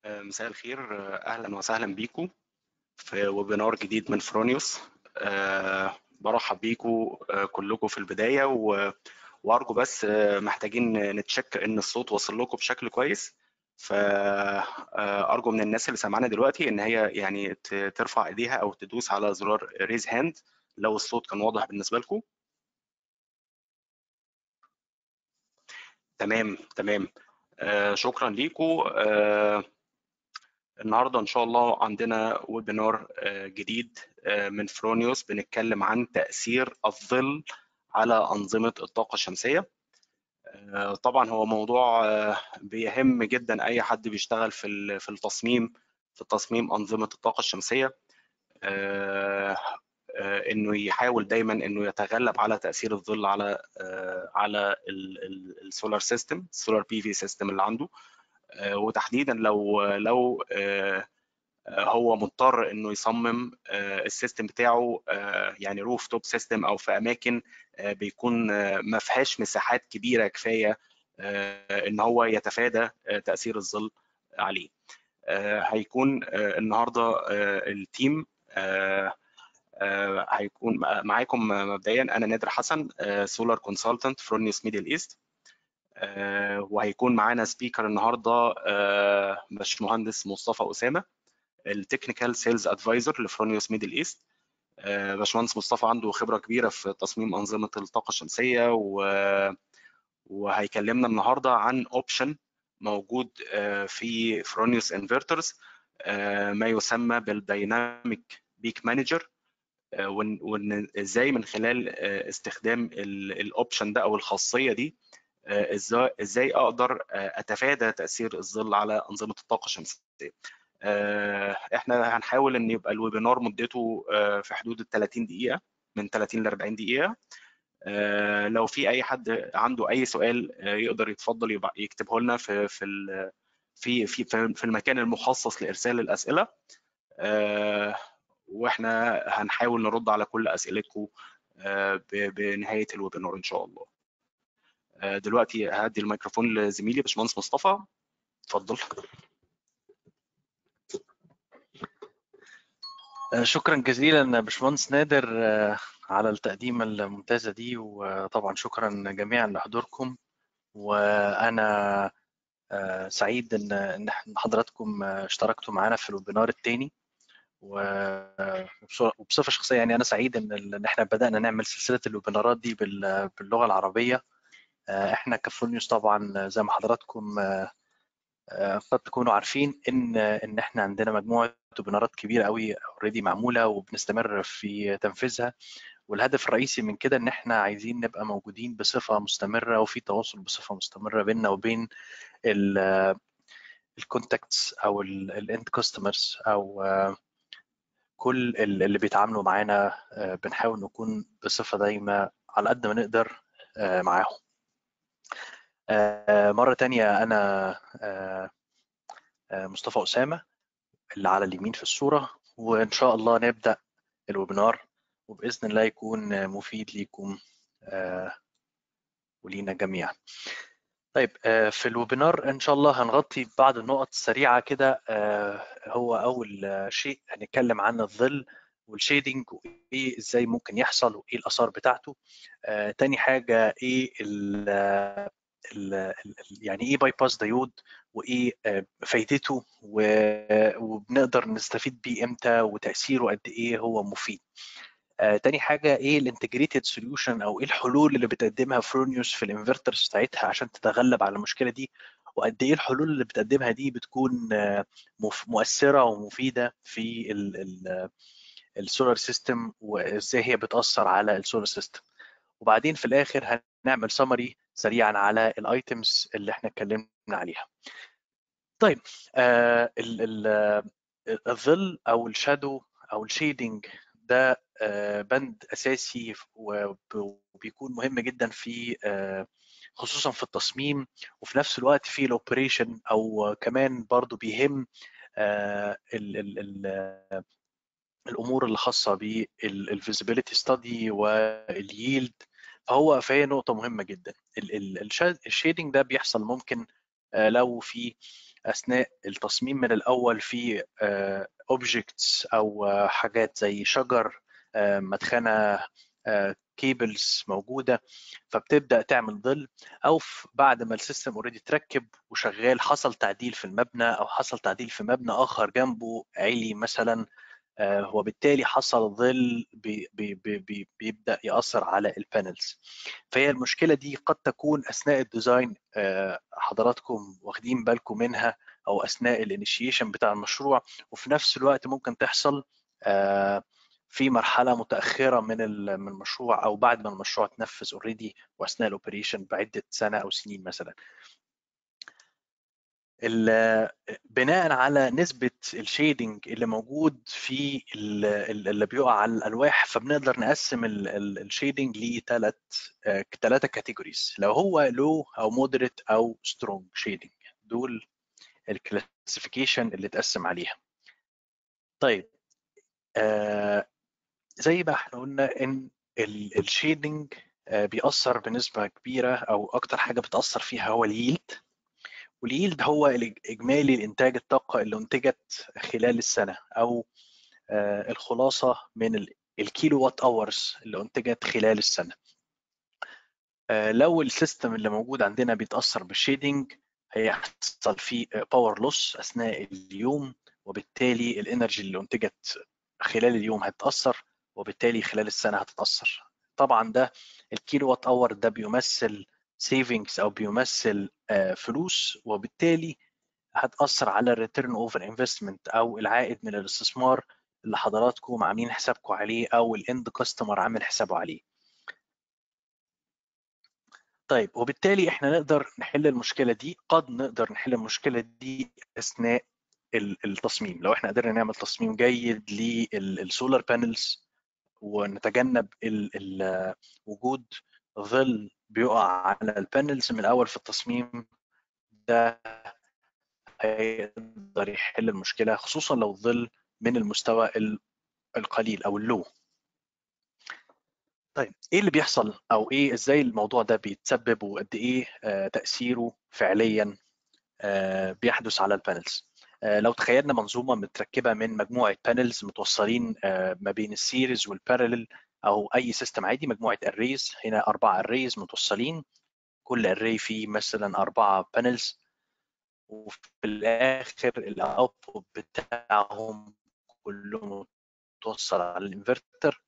مساء الخير اهلا وسهلا بيكم في ويبينار جديد من فرونيوس أه برحب بيكم كلكم في البدايه و... وارجو بس محتاجين نتشك ان الصوت واصل لكم بشكل كويس فارجو من الناس اللي سامعانا دلوقتي ان هي يعني ترفع ايديها او تدوس على زرار ريز هاند لو الصوت كان واضح بالنسبه لكم تمام تمام آه شكرا ليكم آه النهارده ان شاء الله عندنا ويبينار آه جديد آه من فرونيوس بنتكلم عن تاثير الظل على انظمه الطاقه الشمسيه آه طبعا هو موضوع آه بيهم جدا اي حد بيشتغل في في التصميم في تصميم انظمه الطاقه الشمسيه آه انه يحاول دايما انه يتغلب على تاثير الظل على على السولار سيستم السولار بي في سيستم اللي عنده وتحديدا لو لو هو مضطر انه يصمم السيستم بتاعه يعني روف توب سيستم او في اماكن بيكون ما فيهاش مساحات كبيره كفايه ان هو يتفادى تاثير الظل عليه هيكون النهارده التيم هيكون معاكم مبدئيا انا نادر حسن سولار كونسلتنت فرونيوس ميدل ايست وهيكون معانا سبيكر النهارده باشمهندس مصطفى اسامه التكنيكال سيلز ادفايزر لفرونيوس ميدل ايست باشمهندس مصطفى عنده خبره كبيره في تصميم انظمه الطاقه الشمسيه و... وهيكلمنا النهارده عن اوبشن موجود في فرونيوس انفرترز ما يسمى بالدايناميك بيك مانجر وان ازاي من خلال استخدام الاوبشن ده او الخاصيه دي ازاي ازاي اقدر اتفادى تاثير الظل على انظمه الطاقه الشمسيه احنا هنحاول ان يبقى الويبينار مدته في حدود ال 30 دقيقه من 30 ل 40 دقيقه لو في اي حد عنده اي سؤال يقدر يتفضل يبقى يكتبه لنا في في في في في المكان المخصص لارسال الاسئله واحنا هنحاول نرد على كل اسئلتكم بنهايه الويبينار ان شاء الله دلوقتي هدي الميكروفون لزميلي باشمهندس مصطفى اتفضل شكرا جزيلا باشمهندس نادر على التقديمه الممتازه دي وطبعا شكرا جميعا لحضوركم وانا سعيد ان ان حضراتكم اشتركتوا معانا في الويبينار الثاني وبصفه شخصيه يعني انا سعيد ان ان احنا بدانا نعمل سلسله الويبينارات دي باللغه العربيه احنا كفولنيوس طبعا زي ما حضراتكم قد تكونوا عارفين ان ان احنا عندنا مجموعه ويبينارات كبيره قوي اوريدي معموله وبنستمر في تنفيذها والهدف الرئيسي من كده ان احنا عايزين نبقى موجودين بصفه مستمره وفي تواصل بصفه مستمره بيننا وبين الكونتاكتس او الاند كاستمرز او كل اللي بيتعاملوا معانا بنحاول نكون بصفه دايمه على قد ما نقدر معاهم مرة تانية أنا مصطفى أسامة اللي على اليمين في الصورة وإن شاء الله نبدأ الويبينار وبإذن الله يكون مفيد ليكم ولينا جميعا طيب في الويبينار إن شاء الله هنغطي بعض النقط السريعة كده هو أول شيء هنتكلم عن الظل والشيدنج وايه ازاي ممكن يحصل وايه الاثار بتاعته آه، تاني حاجه ايه ال ال يعني ايه باي باس دايود وايه آه فايدته وبنقدر نستفيد بيه امتى وتاثيره قد ايه هو مفيد آه، تاني حاجه ايه الانتجريتد سوليوشن او ايه الحلول اللي بتقدمها فرونيوس في الانفرترز بتاعتها عشان تتغلب على المشكله دي وقد ايه الحلول اللي بتقدمها دي بتكون مؤثره ومفيده في ال ال السولار سيستم وازاي هي بتاثر على السولار سيستم وبعدين في الاخر هنعمل سمري سريعا على الايتمز اللي احنا اتكلمنا عليها طيب آه ال ال الظل او الشادو او الشيدنج ده آه بند اساسي وبيكون مهم جدا في آه خصوصا في التصميم وفي نفس الوقت في الاوبريشن او كمان برضو بيهم آه ال ال ال الامور اللي خاصه بالفيزيبيليتي ستادي والييلد فهو فهي نقطه مهمه جدا الشيدنج ده بيحصل ممكن لو في اثناء التصميم من الاول في اوبجكتس او حاجات زي شجر مدخنه كيبلز موجوده فبتبدا تعمل ظل او بعد ما السيستم اوريدي اتركب وشغال حصل تعديل في المبنى او حصل تعديل في مبنى اخر جنبه عالي مثلا وبالتالي حصل ظل بي بي بي بيبدا ياثر على البانلز فهي المشكله دي قد تكون اثناء الديزاين حضراتكم واخدين بالكم منها او اثناء الانيشيشن بتاع المشروع وفي نفس الوقت ممكن تحصل في مرحله متاخره من من المشروع او بعد ما المشروع اتنفذ اوريدي واثناء الاوبريشن بعده سنه او سنين مثلا بناء على نسبه الشيدنج اللي موجود في اللي بيقع على الالواح فبنقدر نقسم الشيدنج لثلاث ثلاثه كاتيجوريز لو هو لو او مودريت او سترونج شيدنج دول الكلاسيفيكيشن اللي اتقسم عليها طيب آه زي ما احنا قلنا ان الشيدنج بيأثر بنسبة كبيرة أو أكتر حاجة بتأثر فيها هو اليلد واليلد هو إجمالي الإنتاج الطاقة اللي أنتجت خلال السنة أو الخلاصة من الكيلو وات أورز اللي أنتجت خلال السنة لو السيستم اللي موجود عندنا بيتأثر بالشيدنج هيحصل فيه باور لوس أثناء اليوم وبالتالي الانرجي اللي أنتجت خلال اليوم هتتأثر وبالتالي خلال السنة هتتأثر طبعا ده الكيلو وات اور ده بيمثل سيفنجز او بيمثل فلوس وبالتالي هتأثر على الريتيرن اوفر انفستمنت او العائد من الاستثمار اللي حضراتكم عاملين حسابكم عليه او الاند كاستمر عامل حسابه عليه. طيب وبالتالي احنا نقدر نحل المشكله دي قد نقدر نحل المشكله دي اثناء التصميم لو احنا قدرنا نعمل تصميم جيد للسولار بانلز ونتجنب ال ال وجود ظل بيقع على البانلز من الاول في التصميم ده هيقدر يحل المشكله خصوصا لو الظل من المستوى القليل او اللو طيب ايه اللي بيحصل او ايه ازاي الموضوع ده بيتسبب وقد ايه آه تاثيره فعليا آه بيحدث على البانلز لو تخيلنا منظومه متركبه من مجموعه بانلز متوصلين ما بين السيريز والبارلل او اي سيستم عادي مجموعه اريز هنا اربع اريز متوصلين كل اري فيه مثلا اربعه بانلز وفي الاخر الاوتبوت بتاعهم كلهم متوصل على الانفرتر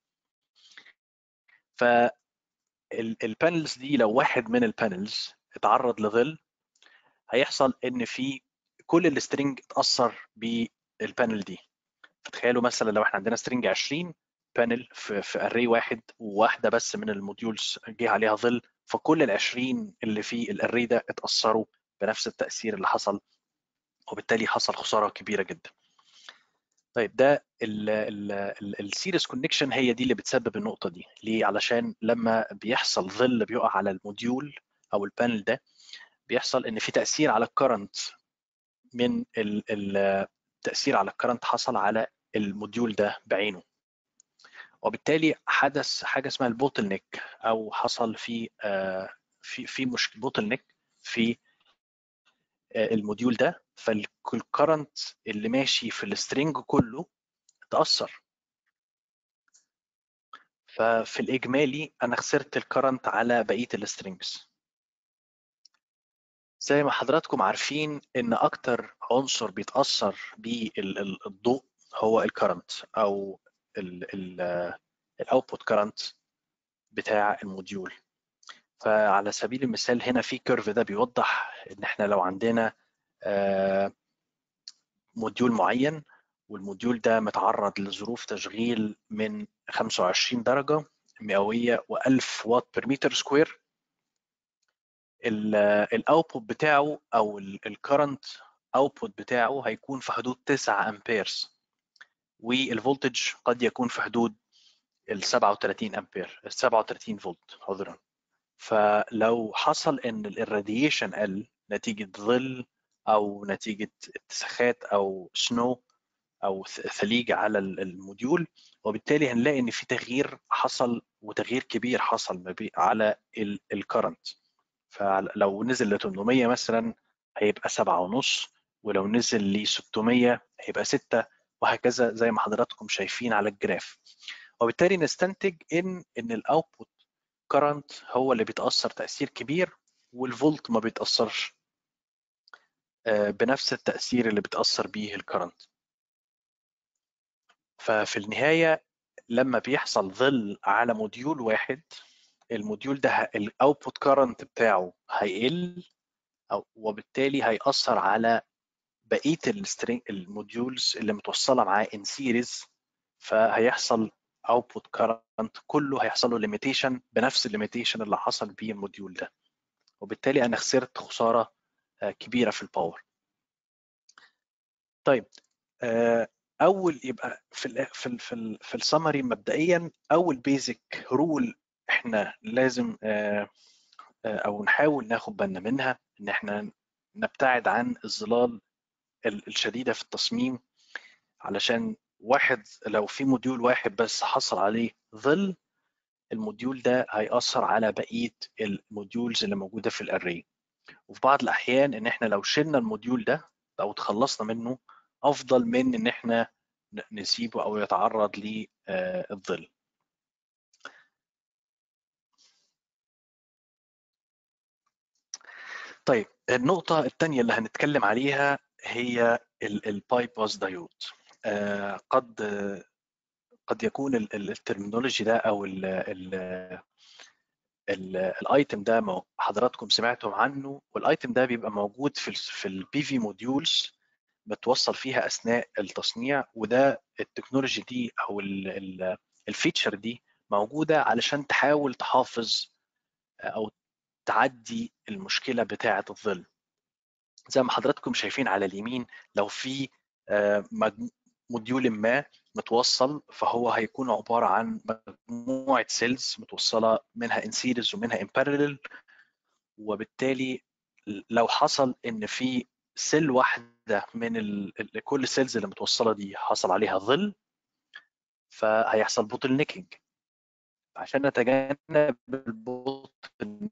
ف البانلز دي لو واحد من البانلز اتعرض لظل هيحصل ان في كل السترنج اتاثر بالبانل دي فتخيلوا مثلا لو احنا عندنا سترنج 20 بانل في, في اري واحد وواحده بس من الموديولز جه عليها ظل فكل ال 20 اللي في الاري ده اتاثروا بنفس التاثير اللي حصل وبالتالي حصل خساره كبيره جدا طيب ده السيريس كونكشن هي دي اللي بتسبب النقطه دي ليه علشان لما بيحصل ظل بيقع على الموديول او البانل ده بيحصل ان في تاثير على الكرنت من التاثير على الكرنت حصل على الموديول ده بعينه وبالتالي حدث حاجه اسمها البوتل نيك او حصل في في في مشكله بوتل نيك في الموديول ده فالكرنت اللي ماشي في السترينج كله اتاثر ففي الاجمالي انا خسرت الكرنت على بقيه السترينجز زي ما حضراتكم عارفين ان اكتر عنصر بيتاثر بالضوء هو الكرنت او الاوتبوت كرنت بتاع الموديول فعلى سبيل المثال هنا في كيرف ده بيوضح ان احنا لو عندنا موديول معين والموديول ده متعرض لظروف تشغيل من 25 درجه مئويه و1000 واط بير متر سكوير الاوتبوت بتاعه او الكرنت اوتبوت بتاعه هيكون في حدود 9 امبيرز والفولتج قد يكون في حدود ال 37 امبير ال 37 فولت عذرا فلو حصل ان الراديشن قل نتيجه ظل او نتيجه اتساخات او سنو او ثليج على الموديول وبالتالي هنلاقي ان في تغيير حصل وتغيير كبير حصل على الكرنت فلو نزل ل 800 مثلا هيبقى 7 ونص ولو نزل ل 600 هيبقى 6 وهكذا زي ما حضراتكم شايفين على الجراف وبالتالي نستنتج ان ان الاوتبوت كرنت هو اللي بيتاثر تاثير كبير والفولت ما بيتاثرش بنفس التاثير اللي بيتاثر بيه الكرنت ففي النهايه لما بيحصل ظل على موديول واحد الموديول ده الاوتبوت كرنت بتاعه هيقل أو وبالتالي هيأثر على بقيه السترينج الموديولز اللي متوصله معاه ان سيريز فهيحصل اوتبوت كرنت كله هيحصل له ليميتيشن بنفس الليميتيشن اللي حصل بيه الموديول ده وبالتالي انا خسرت خساره كبيره في الباور طيب اول يبقى في ال في ال في, ال في السمري مبدئيا اول بيزك رول احنا لازم او نحاول ناخد بالنا منها ان احنا نبتعد عن الظلال الشديده في التصميم علشان واحد لو في موديول واحد بس حصل عليه ظل الموديول ده هيأثر على بقيه الموديولز اللي موجوده في الاري وفي بعض الاحيان ان احنا لو شلنا الموديول ده او تخلصنا منه افضل من ان احنا نسيبه او يتعرض للظل طيب النقطة الثانية اللي هنتكلم عليها هي الباي باس دايود قد قد يكون الترمينولوجي ده او ال ال الايتم ده حضراتكم سمعتم عنه والايتم ده بيبقى موجود في ال في البي في موديولز بتوصل فيها اثناء التصنيع وده التكنولوجي دي او الفيتشر دي موجوده علشان تحاول تحافظ او تعدي المشكله بتاعه الظل زي ما حضراتكم شايفين على اليمين لو في موديول ما متوصل فهو هيكون عباره عن مجموعه سيلز متوصله منها ان سيريز ومنها ان بارلل وبالتالي لو حصل ان في سيل واحده من ال... كل السيلز اللي متوصله دي حصل عليها ظل فهيحصل بوتل نيكينج عشان نتجنب البوتل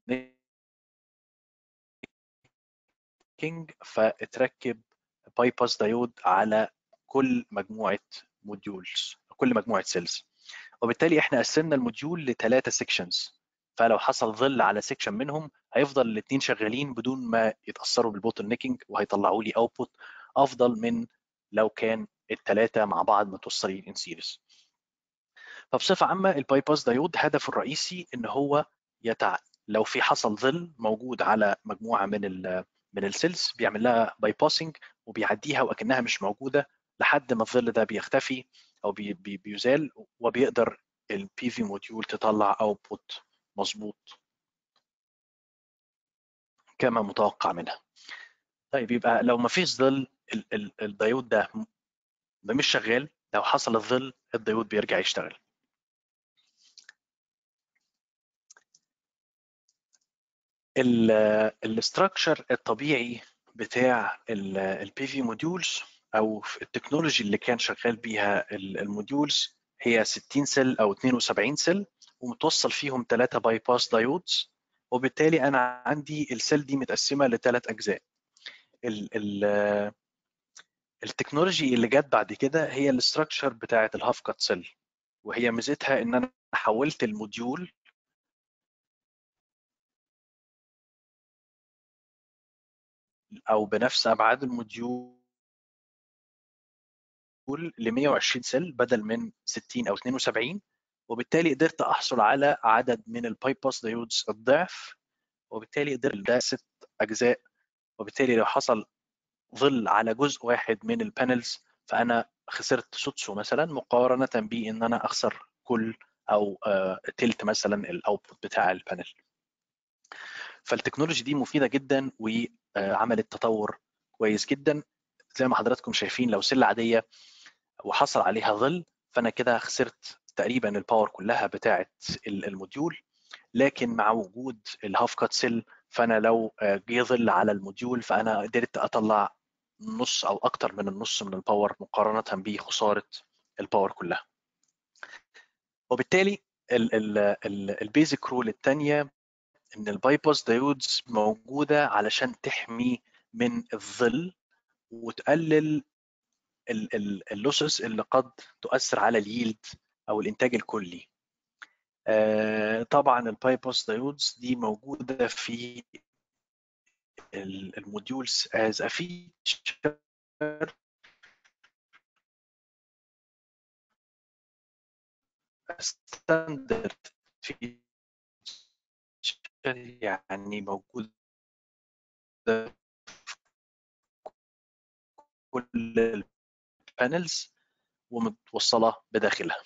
نيكينج فتركب باي باس دايود على كل مجموعه موديولز كل مجموعه سيلز وبالتالي احنا قسمنا الموديول لثلاثه سيكشنز فلو حصل ظل على سيكشن منهم هيفضل الاثنين شغالين بدون ما يتاثروا بالبوتل نيكينج وهيطلعوا لي اوتبوت افضل من لو كان الثلاثه مع بعض متوصلين ان سيريز فبصفه عامه الباي باس دايود هدفه الرئيسي ان هو يتع لو في حصل ظل موجود على مجموعه من ال من السيلز بيعمل لها باي باسنج وبيعديها وكانها مش موجوده لحد ما الظل ده بيختفي او بي بي بيزال وبيقدر البي في موديول تطلع اوتبوت مظبوط كما متوقع منها طيب يبقى لو ما فيش ظل الديود ده مش شغال لو حصل الظل الديود بيرجع يشتغل الاستراكشر الطبيعي بتاع البي في موديولز او التكنولوجي اللي كان شغال بيها الموديولز هي 60 سيل او 72 سيل ومتوصل فيهم ثلاثة باي باس دايودز وبالتالي انا عندي السيل دي متقسمه لثلاث اجزاء ال ال التكنولوجي اللي جت بعد كده هي الاستراكشر بتاعه الهاف كات سيل وهي ميزتها ان انا حولت الموديول او بنفس ابعاد الموديول ل 120 سيل بدل من 60 او 72 وبالتالي قدرت احصل على عدد من الباي باس دايودز الضعف وبالتالي قدرت ده ست اجزاء وبالتالي لو حصل ظل على جزء واحد من البانلز فانا خسرت سدسه مثلا مقارنه بان انا اخسر كل او تلت مثلا الاوتبوت بتاع البانل فالتكنولوجي دي مفيده جدا وعملت تطور كويس جدا زي ما حضراتكم شايفين لو سله عاديه وحصل عليها ظل فانا كده خسرت تقريبا الباور كلها بتاعه الموديول لكن مع وجود الهاف كات سيل فانا لو جه ظل على الموديول فانا قدرت اطلع نص او اكتر من النص من الباور مقارنه بخساره الباور كلها وبالتالي البيزك رول الثانيه ان الباي باس دايودز موجوده علشان تحمي من الظل وتقلل اللوسز اللي قد تؤثر على اليلد او الانتاج الكلي آه، طبعا الباي بوست دايودز دي موجوده في الموديولز as a feature ستاندرد feature يعني موجود في كل البانلز ومتوصله بداخلها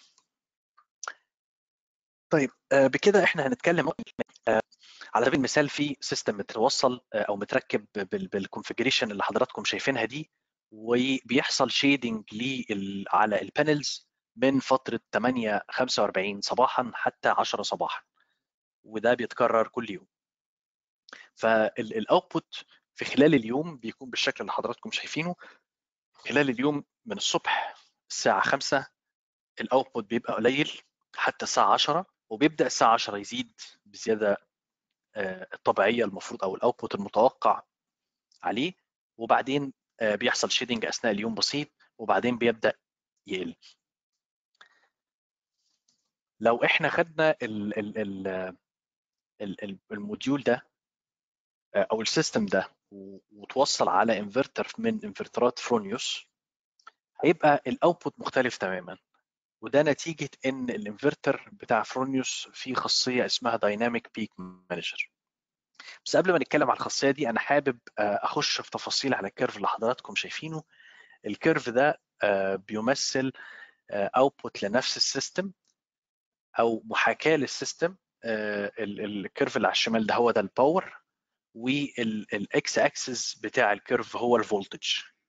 طيب آه، بكده احنا هنتكلم آه، على سبيل المثال في سيستم متوصل آه، او متركب بالكونفجريشن اللي حضراتكم شايفينها دي وبيحصل شيدنج على البانلز من فتره 8 45 صباحا حتى 10 صباحا وده بيتكرر كل يوم فالاوتبوت في خلال اليوم بيكون بالشكل اللي حضراتكم شايفينه خلال اليوم من الصبح الساعه 5 الاوتبوت بيبقى قليل حتى الساعه 10 وبيبدا الساعه 10 يزيد بزياده الطبيعيه المفروض او الاوتبوت المتوقع عليه وبعدين بيحصل شيدنج اثناء اليوم بسيط وبعدين بيبدا يقل لو احنا خدنا ال ال ال الموديول ده او السيستم ده وتوصل على انفرتر من انفرترات فرونيوس هيبقى الاوتبوت مختلف تماما وده نتيجة إن الانفرتر بتاع فرونيوس فيه خاصية اسمها دايناميك بيك مانجر بس قبل ما نتكلم على الخاصية دي أنا حابب أخش في تفاصيل على الكيرف اللي حضراتكم شايفينه الكيرف ده بيمثل اوتبوت لنفس السيستم أو محاكاة للسيستم الكيرف اللي على الشمال ده هو ده الباور والاكس اكسس بتاع الكيرف هو الفولتج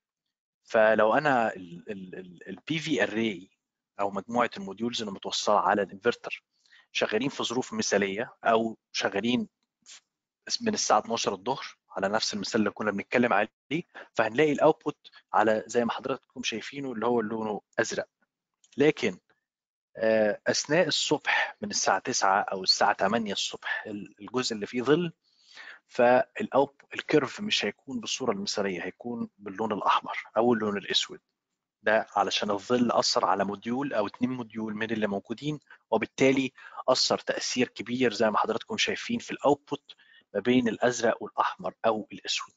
فلو انا البي في اري او مجموعه الموديولز اللي متوصله على الانفرتر شغالين في ظروف مثاليه او شغالين من الساعه 12 الظهر على نفس المثال اللي كنا بنتكلم عليه فهنلاقي الاوتبوت على زي ما حضراتكم شايفينه اللي هو لونه ازرق لكن اثناء الصبح من الساعه 9 او الساعه 8 الصبح الجزء اللي فيه ظل فالاوب الكيرف مش هيكون بالصوره المثاليه هيكون باللون الاحمر او اللون الاسود ده علشان الظل اثر على موديول او اتنين موديول من اللي موجودين وبالتالي اثر تاثير كبير زي ما حضراتكم شايفين في الاوتبوت ما بين الازرق والاحمر او الاسود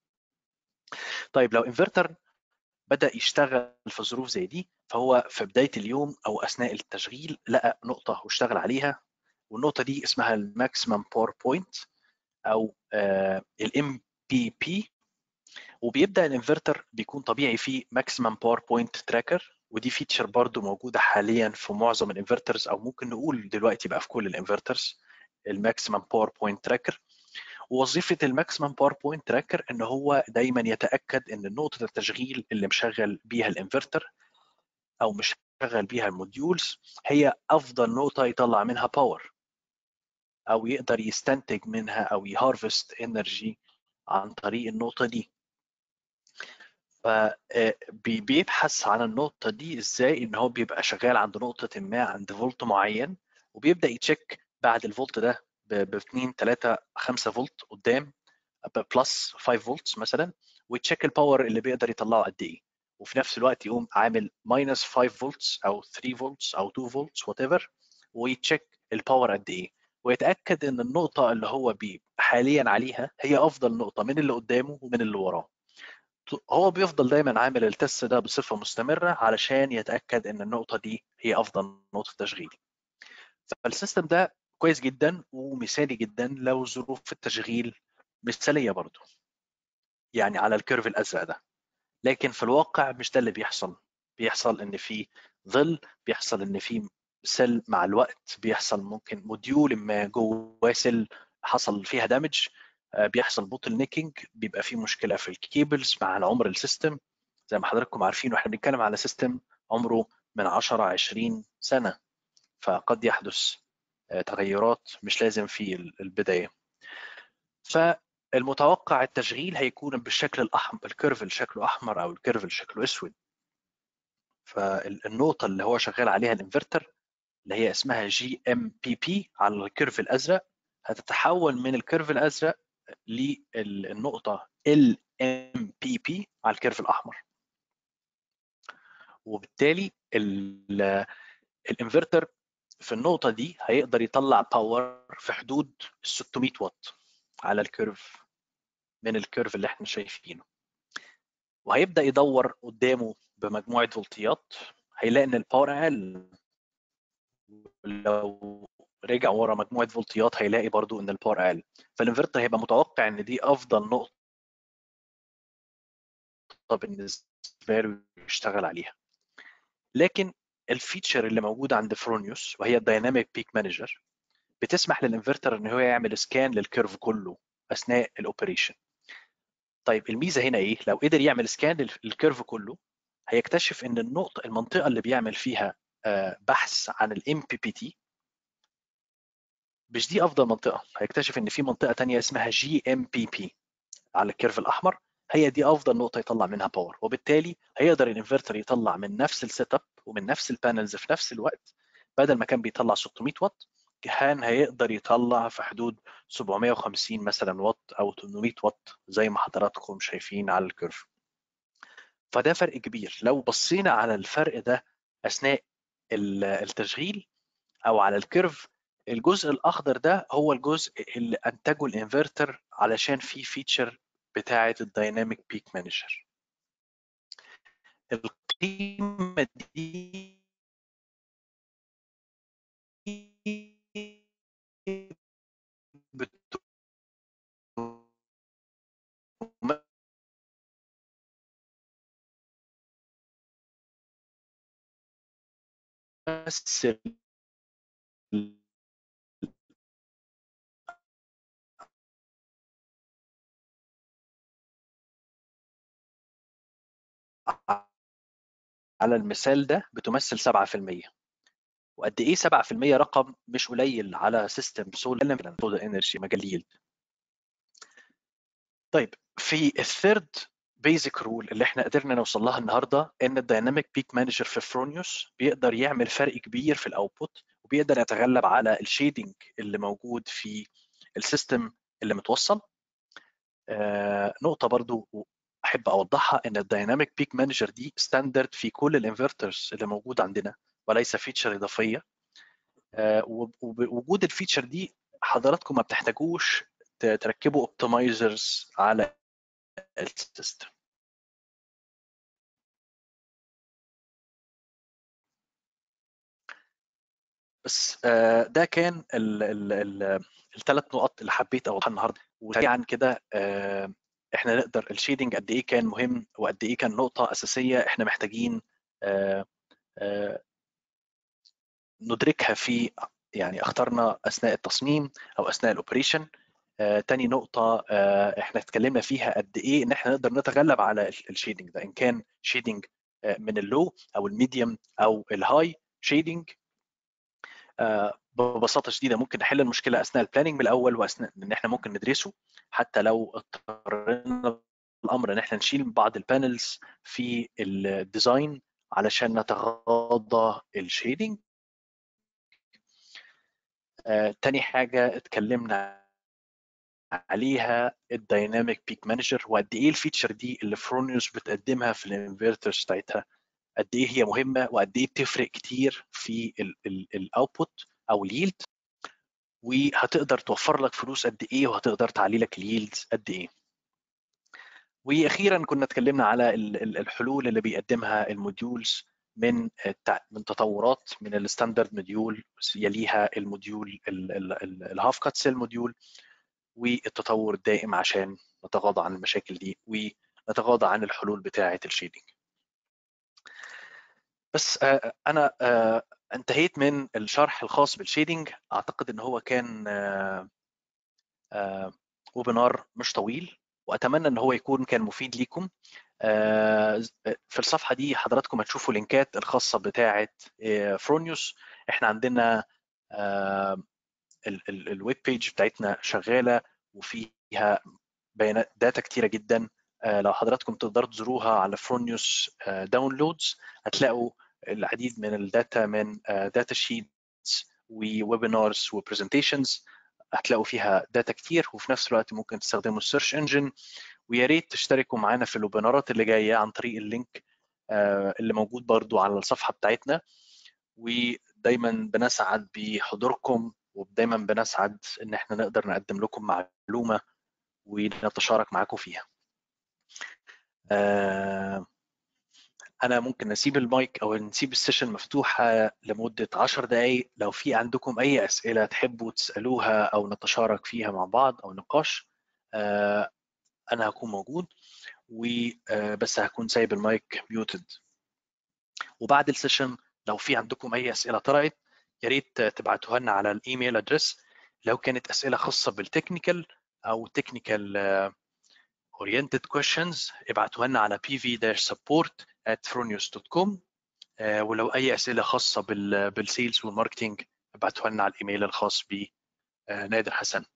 طيب لو انفرتر بدا يشتغل في ظروف زي دي فهو في بدايه اليوم او اثناء التشغيل لقى نقطه واشتغل عليها والنقطه دي اسمها الماكسيمم باور بوينت او الام بي بي وبيبدا الانفرتر بيكون طبيعي فيه ماكسيمم باور بوينت تراكر ودي فيتشر برضو موجوده حاليا في معظم الانفرترز او ممكن نقول دلوقتي بقى في كل الانفرترز الماكسيمم باور بوينت تراكر ووظيفه الماكسيمم باور بوينت تراكر ان هو دايما يتاكد ان نقطه التشغيل اللي مشغل بيها الانفرتر او مشغل بيها الموديولز هي افضل نقطه يطلع منها باور او يقدر يستنتج منها او يهارفست انرجي عن طريق النقطه دي فبيبحث عن النقطه دي ازاي ان هو بيبقى شغال عند نقطه ما عند فولت معين وبيبدا يتشيك بعد الفولت ده ب 2 3 5 فولت قدام بلس 5 فولتس مثلا ويتشيك الباور اللي بيقدر يطلعه قد ايه وفي نفس الوقت يقوم عامل ماينس 5 فولتس او 3 فولتس او 2 فولتس وات ايفر ويتشيك الباور قد ايه ويتاكد ان النقطه اللي هو حاليا عليها هي افضل نقطه من اللي قدامه ومن اللي وراه هو بيفضل دايما عامل التست ده بصفه مستمره علشان يتاكد ان النقطه دي هي افضل نقطه تشغيل فالسيستم ده كويس جدا ومثالي جدا لو ظروف التشغيل مثاليه برضه يعني على الكيرف الازرق ده لكن في الواقع مش ده اللي بيحصل بيحصل ان في ظل بيحصل ان في سيل مع الوقت بيحصل ممكن موديول ما جواه سيل حصل فيها دامج بيحصل بوتل نيكينج بيبقى في مشكله في الكيبلز مع عمر السيستم زي ما حضراتكم عارفين واحنا بنتكلم على سيستم عمره من 10 20 سنه فقد يحدث تغيرات مش لازم في البدايه فالمتوقع التشغيل هيكون بالشكل الاحمر الكيرف اللي شكله احمر او الكيرف اللي شكله اسود فالنقطه اللي هو شغال عليها الانفرتر اللي هي اسمها جي ام بي بي على الكيرف الازرق هتتحول من الكيرف الازرق للنقطه ال ام بي بي على الكيرف الاحمر وبالتالي الانفرتر في النقطه دي هيقدر يطلع باور في حدود 600 واط على الكيرف من الكيرف اللي احنا شايفينه وهيبدا يدور قدامه بمجموعه فولتيات هيلاقي ان الباور اقل لو رجع ورا مجموعه فولتيات هيلاقي برضو ان الباور اقل فالانفرتر هيبقى متوقع ان دي افضل نقطه بالنسبه له يشتغل عليها لكن الفيتشر اللي موجوده عند فرونيوس وهي الدايناميك بيك مانجر بتسمح للانفرتر ان هو يعمل سكان للكيرف كله اثناء الاوبريشن طيب الميزه هنا ايه لو قدر يعمل سكان للكيرف كله هيكتشف ان النقطه المنطقه اللي بيعمل فيها بحث عن الام بي بي تي مش دي افضل منطقه هيكتشف ان في منطقه تانية اسمها جي ام بي بي على الكيرف الاحمر هي دي افضل نقطه يطلع منها باور وبالتالي هيقدر الانفرتر يطلع من نفس السيت اب ومن نفس البانلز في نفس الوقت بدل ما كان بيطلع 600 واط كان هيقدر يطلع في حدود 750 مثلا واط او 800 واط زي ما حضراتكم شايفين على الكيرف فده فرق كبير لو بصينا على الفرق ده اثناء التشغيل او على الكيرف الجزء الاخضر ده هو الجزء اللي انتجه الانفرتر علشان فيه فيتشر بتاعه الدايناميك بيك مانجر القيمه دي بتمثل على المثال ده بتمثل 7% وقد ايه 7% رقم مش قليل على سيستم سولار انرجي مجال يلد طيب في الثيرد بيزك رول اللي احنا قدرنا نوصل لها النهارده ان الدايناميك بيك مانجر في فرونيوس بيقدر يعمل فرق كبير في الاوتبوت وبيقدر يتغلب على الشيدنج اللي موجود في السيستم اللي متوصل آه نقطه برضو احب اوضحها ان الدايناميك بيك مانجر دي ستاندرد في كل الانفرترز اللي موجود عندنا وليس فيتشر اضافيه آه ووجود الفيتشر دي حضراتكم ما بتحتاجوش تركبوا اوبتمايزرز على السيستم بس ده كان الثلاث نقط اللي حبيت اوضحها النهارده وسريعا كده احنا نقدر الشيدنج قد ايه كان مهم وقد ايه كان نقطه اساسيه احنا محتاجين ندركها في يعني اخترنا اثناء التصميم او اثناء الاوبريشن آه، تاني نقطة آه، احنا اتكلمنا فيها قد ايه ان احنا نقدر نتغلب على الشيدنج ده ان كان شيدنج آه، من اللو او الميديوم او الهاي شيدنج ببساطة شديدة ممكن نحل المشكلة اثناء البلاننج من الاول واثناء ان احنا ممكن ندرسه حتى لو اضطرينا الامر ان احنا نشيل بعض البانلز في الديزاين علشان نتغاضى الشيدنج تاني حاجة اتكلمنا عليها الدايناميك بيك مانجر وقد ايه الفيتشر دي اللي فرونيوس بتقدمها في الانفرترز بتاعتها قد ايه هي مهمه وقد ايه بتفرق كتير في الاوتبوت او اليلد وهتقدر توفر لك فلوس قد ايه وهتقدر تعلي لك اليلدز قد ايه واخيرا كنا اتكلمنا على الحلول اللي بيقدمها الموديولز من من تطورات من الستاندرد موديول يليها الموديول الهاف كات سيل موديول والتطور الدائم عشان نتغاضى عن المشاكل دي ونتغاضى عن الحلول بتاعه الشيدنج بس انا انتهيت من الشرح الخاص بالشيدنج اعتقد ان هو كان ويبينار مش طويل واتمنى ان هو يكون كان مفيد ليكم في الصفحه دي حضراتكم هتشوفوا لينكات الخاصه بتاعه فرونيوس احنا عندنا الويب بيج بتاعتنا شغاله وفيها بيانات داتا كتيره جدا لو حضراتكم تقدروا تزوروها على فرونيوس داونلودز هتلاقوا العديد من الداتا من داتا شيتس وويبينارز وبرزنتيشنز هتلاقوا فيها داتا كتير وفي نفس الوقت ممكن تستخدموا السيرش انجن ويا ريت تشتركوا معانا في الويبينارات اللي جايه عن طريق اللينك اللي موجود برضو على الصفحه بتاعتنا ودايما بنسعد بحضوركم ودايما بنسعد ان احنا نقدر نقدم لكم معلومه ونتشارك معاكم فيها انا ممكن نسيب المايك او نسيب السيشن مفتوحه لمده 10 دقائق لو في عندكم اي اسئله تحبوا تسالوها او نتشارك فيها مع بعض او نقاش انا هكون موجود وبس هكون سايب المايك ميوتد وبعد السيشن لو في عندكم اي اسئله طرأت يا ريت تبعتوها لنا على الايميل ادرس لو كانت اسئله خاصه بالتكنيكال او تكنيكال oriented questions ابعتوها لنا على pv-support at fronius.com ولو اي اسئله خاصه بالسيلز والماركتنج ابعتوها لنا على الايميل الخاص ب نادر حسن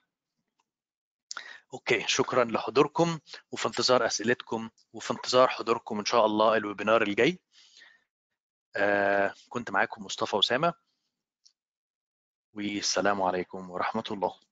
اوكي شكرا لحضوركم وفي انتظار اسئلتكم وفي انتظار حضوركم ان شاء الله الويبينار الجاي آه كنت معاكم مصطفى اسامه والسلام عليكم ورحمه الله